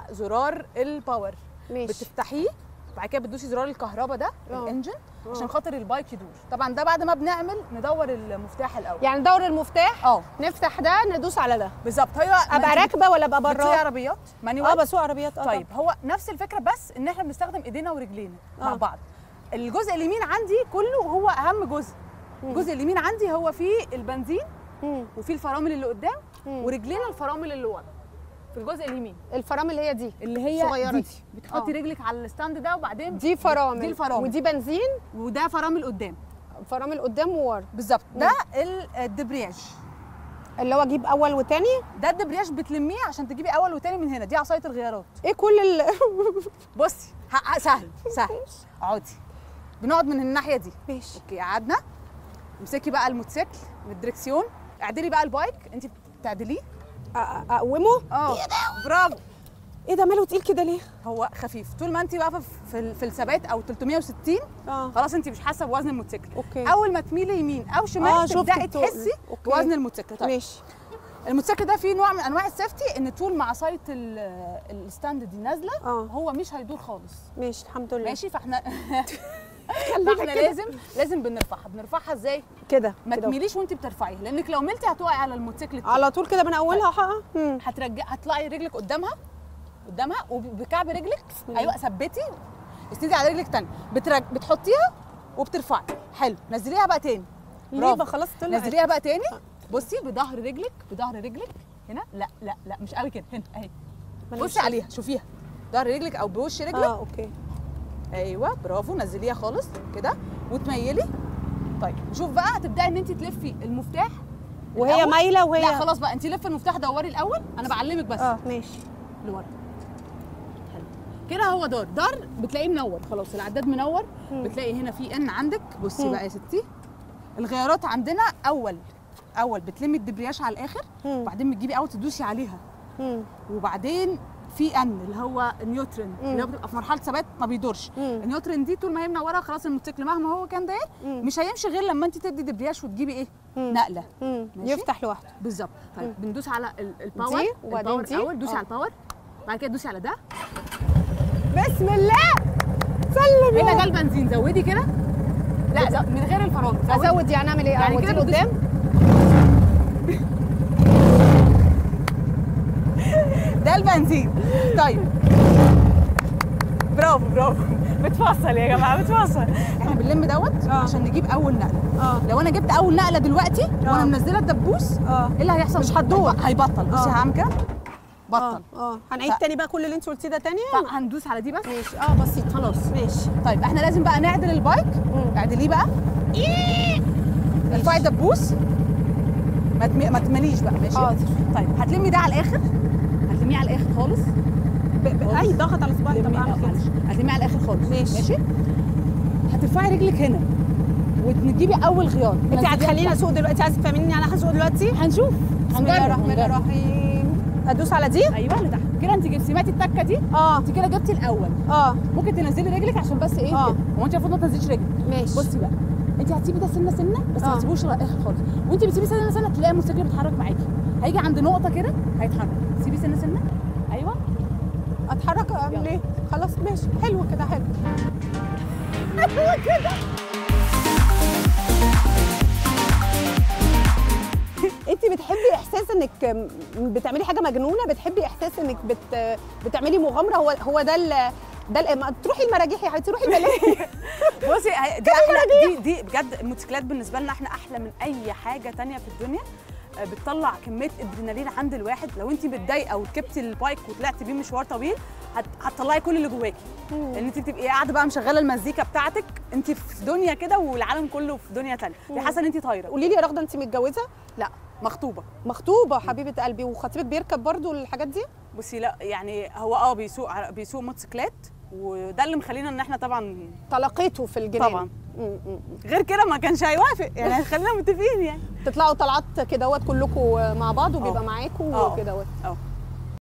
زرار الباور ماشي بتفتحيه بعد كده بتدوسي زرار الكهرباء ده آه. الانجن آه. عشان خاطر البايك يدور طبعا ده بعد ما بنعمل ندور المفتاح الاول يعني ندور المفتاح اه نفتح ده ندوس على ده بالظبط هي ابقى راكبه ولا ابقى بره بره عربيات مانيوال اه بسوق عربيات اه طيب هو نفس الفكره بس ان احنا بنستخدم ايدينا ورجلينا مع آه. بعض الجزء اليمين عندي كله هو اهم جزء الجزء اليمين عندي هو فيه البنزين مم. وفيه الفرامل اللي قدام مم. ورجلينا الفرامل اللي ورا في الجزء اليمين الفرامل هي دي اللي هي صغيرة دي. دي. بتحطي آه. رجلك على الستاند ده وبعدين دي فرامل دي الفرامل. ودي بنزين وده فرامل قدام فرامل قدام وورا بالظبط ده ال- الدبرياج اللي هو اجيب اول وتاني ده الدبرياج بتلميه عشان تجيبي اول وتاني من هنا دي عصايه الغيارات ايه كل ال بصي ه- ه- سهل سهل اقعدي بنقعد من الناحيه دي ماشي اوكي قعدنا امسكي بقى الموتوسيكل من الدركسيون اعدلي بقى البايك انت بتعدليه أ- أ- اقومه اه برافو ايه ده ماله تقيل كده ليه هو خفيف طول ما انت واقفه في ال- في الثبات او 360 اه خلاص انت مش حاسه بوزن الموتوسيكل اوكي اول ما تميلي يمين او شمال آه، شفت تبداي التقل. تحسي أوكي. بوزن الموتوسيكل طيب ماشي الموتوسيكل ده فيه نوع من انواع السيفتي ان طول ما عصايه ال- الستاند دي نازله اه هو مش هيدور خالص ماشي الحمد لله ماشي فاحنا خلينا فاحنا كده. لازم لازم بنرفعها بنرفعها ازاي كده ما كده. تميليش وانت بترفعيها لانك لو ملتي هتقعي على الموتوسيكل التاني. على طول كده من اولها حقا مم. هترجع هتطلعي رجلك قدامها قدامها وبكعب رجلك الله. ايوه ثبتي اسندي على رجلك تاني بترج... بتحطيها وبترفعي حلو نزليها بقى تاني ليه برافو. بقى خلاص طلعت نزليها بقى تاني بصي بظهر رجلك بظهر رجلك هنا لا لا لا مش قوي كده هنا اهي ما أنا مش بصي عليها شوفيها ظهر رجلك او بوش رجلك اه اوكي ايوه برافو نزليها خالص كده وتميلي طيب شوف بقى هتبداي ان انت تلفي المفتاح وهي الأول. مايله وهي لا خلاص بقى انت لفي المفتاح دوري الاول انا بعلمك بس اه ماشي لورا حلو كده هو دار دار بتلاقيه منور خلاص العداد منور مم. بتلاقي هنا في ان عندك بصي مم. بقى يا ستي الغيارات عندنا اول اول بتلمي الدبرياج على الاخر مم. وبعدين بتجيبي اول تدوسي عليها مم. وبعدين في ان اللي هو نيوترين اللي هو بتبقى في مرحله ثبات ما بيدورش مم. النيوترين دي طول ما هي منوره خلاص الموتوسيكل مهما هو كان داير مم. مش هيمشي غير لما انت تدي دبرياج وتجيبي ايه مم. نقله مم. ماشي؟ يفتح لوحده بالظبط طيب بندوس على ال- الباور دي وبعدين الباور دي؟ الاول دوسي آه. على الباور بعد كده دوسي على ده بسم الله سلم هنا يا ده البنزين زودي كده لا زو... من غير الفرامل زودي. ازود يعني اعمل ايه يعني اعود كده كده بتدوسي- قدام ده البنزين طيب برافو برافو بتفصل يا جماعه بتفصل احنا بنلم دوت آه. عشان نجيب اول نقله اه لو انا جبت اول نقله دلوقتي آه. وانا منزله الدبوس اه ايه اللي هيحصل مش هتدور. هيب- هيبطل بصي آه. هعمل كده اه بطل اه هنعيد ف- تاني بقى كل اللي انت قلتيه ده تاني فهندوس على دي بس ماشي اه بسيط خلاص ماشي طيب احنا لازم بقى نعدل البايك مم. اعدليه بقى ارفعي الدبوس ما تمي... ما تمليش بقى ماشي حاضر. طيب هتلمي ده على الاخر هتلميه على الاخر خالص ب- ب- اي ضغط على صباعي طب لميه- اعمل آه، كده معلش. هتلميه على الاخر خالص ماشي. ماشي هترفعي رجلك هنا وتجيبي اول خيار انت تنزليها هتخليني تحت. اسوق دلوقتي عايزه تفهميني انا هسوق دلوقتي هنشوف بسم الله هنجرب، الرحمن هنجرب. الرحيم ادوس على دي ايوه لتحت كده انت جبتي سمعتي التكه دي اه انت كده جبتي الاول اه ممكن تنزلي رجلك عشان بس ايه آه. كده. هو انت المفروض ما تنزليش رجلك ماشي بصي بقى انت هتسيبي ده سنه سنه بس آه. ما تسيبوش للاخر خالص وانت بتسيبي سنه سنه تلاقي الموتوسيكل بيتحرك معاكي هيجي عند نقطه كده هيتحرك سيبي سنه سنه ايوه اتحرك اعمل يلا. ايه خلاص ماشي حلو كده حلو ايوه كده انت بتحبي احساس انك م- بتعملي حاجه مجنونه بتحبي احساس انك بت بتعملي مغامره هو هو ده ال ده ال- ما تروحي المراجيح يا حبيبتي روحي الملاهي بصي هي- دي احلى دي دي بجد الموتوسيكلات بالنسبه لنا احنا احلى من اي حاجه تانية في الدنيا آه، بتطلع كميه ادرينالين عند الواحد لو انت متضايقه وركبتي البايك وطلعتي بيه مشوار طويل هت- هتطلعي كل اللي جواكي لان انت بتبقي قاعده بقى مشغله المزيكا بتاعتك انت في دنيا كده والعالم كله في دنيا تانية حاسه ان انت طايره قولي لي يا رغده انت متجوزه لا مخطوبه مخطوبه حبيبه قلبي وخطيبك بيركب برضو الحاجات دي بصي لا يعني هو اه بيسوق ع- بيسوق موتوسيكلات وده اللي مخلينا ان احنا طبعا تلقيته في الجنان طبعا. م- م- م. غير كده ما كانش هيوافق يعني خلينا متفقين يعني تطلعوا طلعات كده وات كلكم مع بعض وبيبقى اه. معاكم اه. وكده وات اه